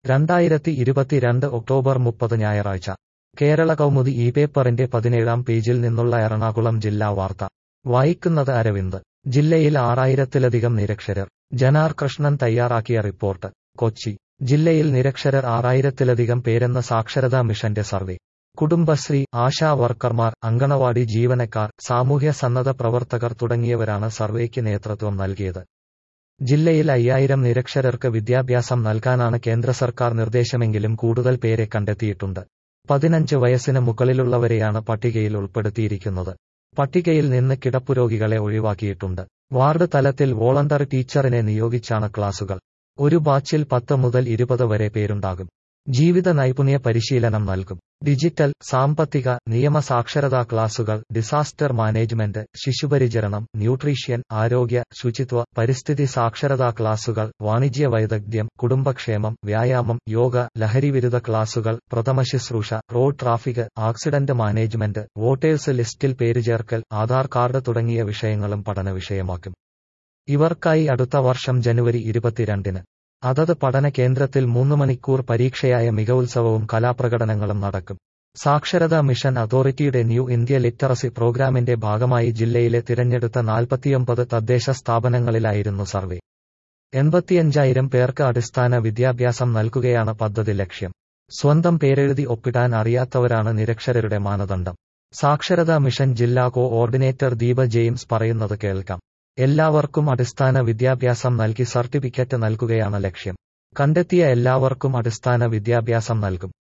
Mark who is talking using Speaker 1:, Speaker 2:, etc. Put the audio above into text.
Speaker 1: രണ്ടായിരത്തി ഇരുപത്തിരണ്ട് ഒക്ടോബർ മുപ്പത് ഞായറാഴ്ച കേരള കൗമുദി ഈ പേപ്പറിന്റെ പതിനേഴാം പേജിൽ നിന്നുള്ള എറണാകുളം ജില്ലാ വാർത്ത വായിക്കുന്നത് അരവിന്ദ് ജില്ലയിൽ ആറായിരത്തിലധികം നിരക്ഷരർ ജനാർ കൃഷ്ണൻ തയ്യാറാക്കിയ റിപ്പോർട്ട് കൊച്ചി ജില്ലയിൽ നിരക്ഷരർ ആറായിരത്തിലധികം പേരെന്ന സാക്ഷരതാ മിഷന്റെ സർവേ കുടുംബശ്രീ ആശാ വർക്കർമാർ അങ്കണവാടി ജീവനക്കാർ സാമൂഹ്യ സന്നദ്ധ പ്രവർത്തകർ തുടങ്ങിയവരാണ് സർവേക്ക് നേതൃത്വം നൽകിയത് ജില്ലയിൽ അയ്യായിരം നിരക്ഷരർക്ക് വിദ്യാഭ്യാസം നൽകാനാണ് കേന്ദ്ര സർക്കാർ നിർദ്ദേശമെങ്കിലും കൂടുതൽ പേരെ കണ്ടെത്തിയിട്ടുണ്ട് പതിനഞ്ച് വയസ്സിന് മുകളിലുള്ളവരെയാണ് പട്ടികയിൽ ഉൾപ്പെടുത്തിയിരിക്കുന്നത് പട്ടികയിൽ നിന്ന് കിടപ്പുരോഗികളെ ഒഴിവാക്കിയിട്ടുണ്ട് വാർഡ് തലത്തിൽ വോളണ്ടറി ടീച്ചറിനെ നിയോഗിച്ചാണ് ക്ലാസുകൾ ഒരു ബാച്ചിൽ പത്ത് മുതൽ ഇരുപത് വരെ പേരുണ്ടാകും ജീവിത നൈപുണ്യ പരിശീലനം നൽകും ഡിജിറ്റൽ സാമ്പത്തിക നിയമ സാക്ഷരതാ ക്ലാസുകൾ ഡിസാസ്റ്റർ മാനേജ്മെന്റ് ശിശുപരിചരണം ന്യൂട്രീഷ്യൻ ആരോഗ്യ ശുചിത്വ പരിസ്ഥിതി സാക്ഷരതാ ക്ലാസുകൾ വാണിജ്യ വൈദഗ്ധ്യം കുടുംബക്ഷേമം വ്യായാമം യോഗ ലഹരിവിരുദ്ധ ക്ലാസുകൾ പ്രഥമശുശ്രൂഷ road traffic accident management voters ലിസ്റ്റിൽ പേര് ചേർക്കൽ ആധാർ കാർഡ് തുടങ്ങിയ വിഷയങ്ങളും പഠന വിഷയമാക്കും ഇവർക്കായി അടുത്ത വർഷം ജനുവരി ഇരുപത്തിരണ്ടിന് അതത് പഠന കേന്ദ്രത്തിൽ മൂന്ന് മണിക്കൂർ പരീക്ഷയായ മികവുത്സവവും കലാപ്രകടനങ്ങളും നടക്കും സാക്ഷരതാ മിഷൻ അതോറിറ്റിയുടെ ന്യൂ ഇന്ത്യ ലിറ്ററസി പ്രോഗ്രാമിന്റെ ഭാഗമായി ജില്ലയിലെ തിരഞ്ഞെടുത്ത നാൽപ്പത്തിയൊമ്പത് തദ്ദേശ സ്ഥാപനങ്ങളിലായിരുന്നു സർവേ എൺപത്തിയഞ്ചായിരം പേർക്ക് അടിസ്ഥാന വിദ്യാഭ്യാസം നൽകുകയാണ് പദ്ധതി ലക്ഷ്യം സ്വന്തം പേരെഴുതി ഒപ്പിടാൻ അറിയാത്തവരാണ് നിരക്ഷരരുടെ മാനദണ്ഡം സാക്ഷരതാ മിഷൻ ജില്ലാ കോ ഓർഡിനേറ്റർ ദീപ ജെയിംസ് പറയുന്നത് കേൾക്കാം എല്ലാവർക്കും അടിസ്ഥാന വിദ്യാഭ്യാസം നൽകി സർട്ടിഫിക്കറ്റ് നൽകുകയാണ് ലക്ഷ്യം കണ്ടെത്തിയ എല്ലാവർക്കും അടിസ്ഥാന വിദ്യാഭ്യാസം നൽകും